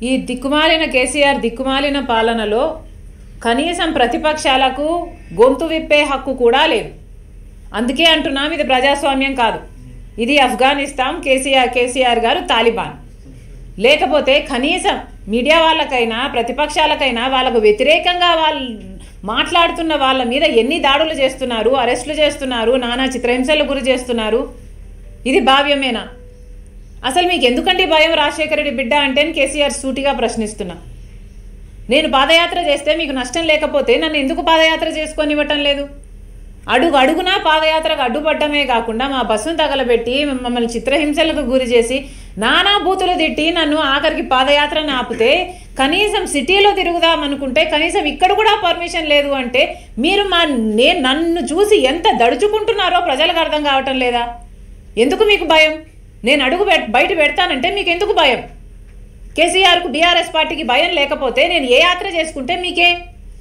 ఈ దిక్కుమాలిన కేసీఆర్ దిక్కుమాలిన పాలనలో కనీసం ప్రతిపక్షాలకు గొంతు విప్పే హక్కు కూడా లేదు అందుకే అంటున్నాం ఇది ప్రజాస్వామ్యం కాదు ఇది ఆఫ్ఘనిస్తాన్ కేసీఆర్ కేసీఆర్ గారు తాలిబాన్ లేకపోతే కనీసం మీడియా వాళ్ళకైనా ప్రతిపక్షాలకైనా వాళ్ళకు వ్యతిరేకంగా వాళ్ళు మాట్లాడుతున్న వాళ్ళ మీద ఎన్ని దాడులు చేస్తున్నారు అరెస్టులు చేస్తున్నారు నానా చిత్రహింసలు గురి చేస్తున్నారు ఇది భావ్యమేనా అసలు మీకు ఎందుకండి భయం రాజశేఖర రెడ్డి బిడ్డ అంటే అని కేసీఆర్ సూటిగా ప్రశ్నిస్తున్నా నేను పాదయాత్ర చేస్తే మీకు నష్టం లేకపోతే నన్ను ఎందుకు పాదయాత్ర చేసుకొని ఇవ్వటం లేదు అడుగు అడుగునా పాదయాత్రకు అడ్డుపడ్డమే కాకుండా మా బస్సును తగలబెట్టి మమ్మల్ని చిత్రహింసలకు గురి చేసి నానా బూతులు తిట్టి నన్ను ఆఖరికి పాదయాత్రను ఆపితే కనీసం సిటీలో తిరుగుదాం అనుకుంటే కనీసం ఇక్కడ కూడా పర్మిషన్ లేదు అంటే మీరు మా నేను నన్ను చూసి ఎంత దడుచుకుంటున్నారో ప్రజలకు అర్థం కావటం లేదా ఎందుకు మీకు భయం నేను అడుగు పెట్ బయట పెడతానంటే మీకు ఎందుకు భయం కేసీఆర్కు బీఆర్ఎస్ పార్టీకి భయం లేకపోతే నేను ఏ యాత్ర చేసుకుంటే మీకే